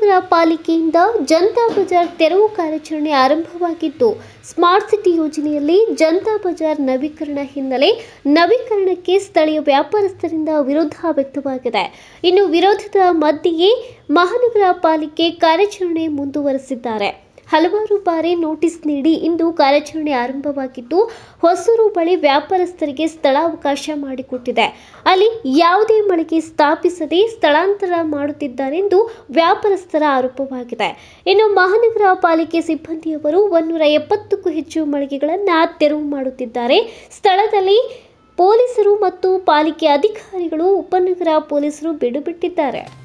ಮಹಾನಗರ ಪಾಲಿಕೆಯಿಂದ ಜನತಾ ಬಜಾರ್ ತೆರವು ಕಾರ್ಯಾಚರಣೆ ಆರಂಭವಾಗಿದ್ದು ಸ್ಮಾರ್ಟ್ ಸಿಟಿ ಯೋಜನೆಯಲ್ಲಿ ಜನತಾ ಬಜಾರ್ ನವೀಕರಣ ಹಿನ್ನೆಲೆ ನವೀಕರಣಕ್ಕೆ ಸ್ಥಳೀಯ ವ್ಯಾಪಾರಸ್ಥರಿಂದ ವಿರೋಧ ವ್ಯಕ್ತವಾಗಿದೆ ಇನ್ನು ವಿರೋಧದ ಮಧ್ಯೆಯೇ ಮಹಾನಗರ ಪಾಲಿಕೆ ಕಾರ್ಯಾಚರಣೆ ಮುಂದುವರೆಸಿದ್ದಾರೆ ಹಲವಾರು ಬಾರಿ ನೋಟಿಸ್ ನೀಡಿ ಇಂದು ಕಾರ್ಯಾಚರಣೆ ಆರಂಭವಾಗಿದ್ದು ಹೊಸೂರು ಬಳಿ ವ್ಯಾಪಾರಸ್ಥರಿಗೆ ಸ್ಥಳಾವಕಾಶ ಮಾಡಿಕೊಟ್ಟಿದೆ ಅಲ್ಲಿ ಯಾವುದೇ ಮಳಿಗೆ ಸ್ಥಾಪಿಸದೆ ಸ್ಥಳಾಂತರ ಮಾಡುತ್ತಿದ್ದಾರೆಂದು ವ್ಯಾಪಾರಸ್ಥರ ಆರೋಪವಾಗಿದೆ ಇನ್ನು ಮಹಾನಗರ ಪಾಲಿಕೆ ಸಿಬ್ಬಂದಿಯವರು ಒಂದೂರ ಎಪ್ಪತ್ತಕ್ಕೂ ಹೆಚ್ಚು ಮಳಿಗೆಗಳನ್ನು ತೆರವು ಮಾಡುತ್ತಿದ್ದಾರೆ ಸ್ಥಳದಲ್ಲಿ ಪೊಲೀಸರು ಮತ್ತು ಪಾಲಿಕೆ ಅಧಿಕಾರಿಗಳು ಉಪನಗರ ಪೊಲೀಸರು ಬಿಡುಬಿಟ್ಟಿದ್ದಾರೆ